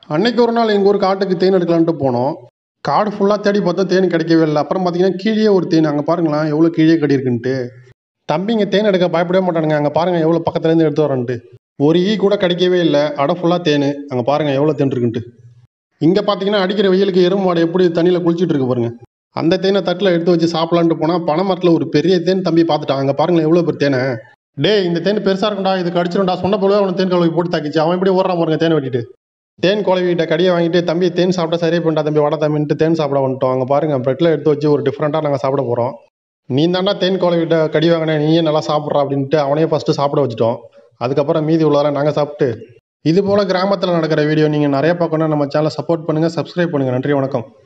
அன்னைக்கு ஒரு நாள் எங்கள் ஊர் காட்டுக்கு தேன் எடுக்கலான்ட்டு போனோம் காடு ஃபுல்லாக தேடி பார்த்தா தேன் கிடைக்கவே இல்லை அப்புறம் பார்த்தீங்கன்னா கீழே ஒரு தேன் அங்கே பாருங்களேன் எவ்வளோ கீழே கடி இருக்குன்ட்டு தம்பிங்க தேன் எடுக்க பயப்படவே மாட்டானுங்க அங்கே பாருங்க எவ்வளோ பக்கத்துலேருந்து எடுத்து வரேன்ட்டு ஒரு ஈ கூட கிடைக்கவே இல்லை அடை ஃபுல்லாக தேன் அங்கே பாருங்க எவ்வளோ தேன் இருக்குன்ட்டு இங்கே பார்த்தீங்கன்னா அடிக்கிற வெயிலுக்கு எறும்பு மாடு எப்படி தண்ணியில் குளிச்சிட்டு இருக்கு பாருங்க அந்த தேனை தட்டில் எடுத்து வச்சு சாப்பிடலான்ட்டு போனால் பனை மரத்தில் ஒரு பெரிய தேன் தம்பி பார்த்துட்டான் அங்கே பாருங்களேன் எவ்வளோ பெரிய தேனை டேய் இந்த தேன் பெருசாக இருக்கும்டா இது கடிச்சிடும்டா சொன்ன போலவே அவனை தேன் கழுவி போட்டு தாக்கிச்சு அவன் எப்படி ஓடுறான் பாருங்க தேனை வெட்டிட்டு தேன் குழவிட்ட கடியை வாங்கிட்டு தம்பி தேன் சாப்பிட்டா சரியே பண்ணிட்டா தம்பி வட தம்பின்ட்டு தேன் சாப்பிட வந்துட்டோம் அங்கே பாருங்க பிரெட்டில் எடுத்து வச்சு ஒரு டிஃப்ரெண்ட்டாக நாங்கள் சாப்பிட போகிறோம் நீ தாண்டா தேன் குழவிட்ட கடி வாங்கினேன் நீயே நல்லா சாப்பிட்றா அப்படின்ட்டு அவனையே ஃபஸ்ட்டு சாப்பிட வச்சுட்டோம் அதுக்கப்புறம் மீதி உள்ளதெல்லாம் நாங்கள் சாப்பிட்டு இது போல் கிராமத்தில் நடக்கிற வீடியோ நீங்கள் நிறைய பார்க்கணும் நம்ம சேனலை சப்போர்ட் பண்ணுங்கள் சப்ஸ்கிரைப் பண்ணுங்கள் நன்றி வணக்கம்